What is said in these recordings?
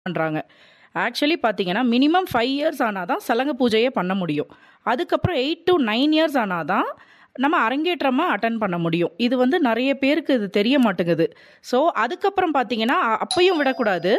பண்ணுறாங்க ஆக்சுவலி பார்த்தீங்கன்னா minimum five years ஆனால் தான் சலங்க பூஜையே பண்ண முடியும் அதுக்கப்புறம் எயிட் டு நைன் இயர்ஸ் ஆனால் தான் நம்ம அரங்கேற்றமாக அட்டன் பண்ண முடியும் இது வந்து நிறைய பேருக்கு இது தெரிய மாட்டேங்குது ஸோ அதுக்கப்புறம் பார்த்தீங்கன்னா அ- அப்பையும் விடக்கூடாது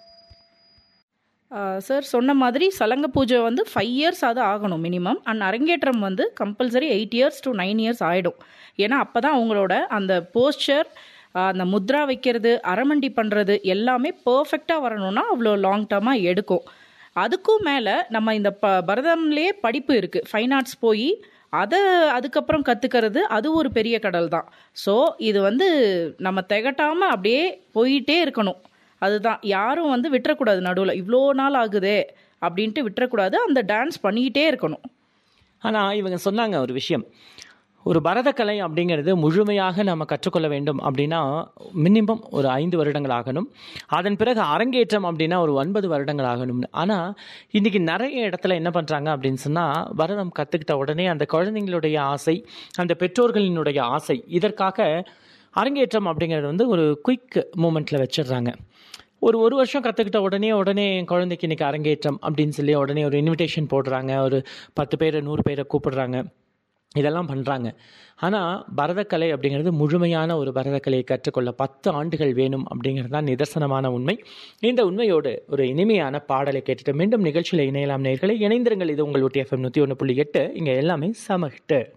சார் சொன்ன மாதிரி சலங்க பூஜை வந்து ஃபைவ் இயர்ஸ் அது ஆகணும் மினிமம் அண்ட் அரங்கேற்றம் வந்து compulsory eight years to nine years ஆகிடும் ஏன்னா அப்போ தான் அவங்களோட அந்த போஸ்டர் அந்த முத்ரா வைக்கிறது அரமண்டி பண்ணுறது எல்லாமே பர்ஃபெக்டாக வரணும்னா அவ்வளோ லாங் டர்மாக எடுக்கும் அதுக்கும் மேலே நம்ம இந்த ப பரதம்லேயே படிப்பு இருக்குது ஃபைன் ஆர்ட்ஸ் போய் அதை அதுக்கப்புறம் கற்றுக்கிறது அது ஒரு பெரிய கடல் தான் ஸோ இது வந்து நம்ம திகட்டாமல் அப்படியே போயிட்டே இருக்கணும் அதுதான் யாரும் வந்து விட்டுறக்கூடாது நடுவில் இவ்வளோ நாள் ஆகுதே அப்படின்ட்டு விட்டுறக்கூடாது அந்த டான்ஸ் பண்ணிக்கிட்டே இருக்கணும் ஆனால் இவங்க சொன்னாங்க ஒரு விஷயம் ஒரு பரதக்கலை அப்படிங்கிறது முழுமையாக நம்ம கற்றுக்கொள்ள வேண்டும் அப்படின்னா மினிமம் ஒரு ஐந்து வருடங்கள் ஆகணும் அதன் பிறகு அரங்கேற்றம் அப்படின்னா ஒரு ஒன்பது வருடங்கள் ஆகணும்னு ஆனால் இன்றைக்கி நிறைய இடத்துல என்ன பண்ணுறாங்க அப்படின்னு சொன்னால் பரதம் கற்றுக்கிட்ட உடனே அந்த குழந்தைங்களுடைய ஆசை அந்த பெற்றோர்களினுடைய ஆசை இதற்காக அரங்கேற்றம் அப்படிங்கிறது வந்து ஒரு குயிக் மூமெண்ட்டில் வச்சிடுறாங்க ஒரு ஒரு வருஷம் கற்றுக்கிட்ட உடனே உடனே என் குழந்தைக்கு இன்றைக்கி அரங்கேற்றம் அப்படின்னு சொல்லி உடனே ஒரு இன்விடேஷன் போடுறாங்க ஒரு பத்து பேரை நூறு பேரை கூப்பிடுறாங்க இதெல்லாம் பண்ணுறாங்க ஆனால் பரதக்கலை அப்படிங்கிறது முழுமையான ஒரு பரதக்கலையை கற்றுக்கொள்ள பத்து ஆண்டுகள் வேணும் அப்படிங்கிறது தான் நிதர்சனமான உண்மை இந்த உண்மையோடு ஒரு இனிமையான பாடலை கேட்டுட்டு மீண்டும் நிகழ்ச்சியில் இணையலாம் நேர்களை இணைந்திருங்கள் இது உங்கள் ஒட்டி எஃப்எம் நூற்றி ஒன்று புள்ளி எட்டு இங்கே எல்லாமே சம ஹிட்டு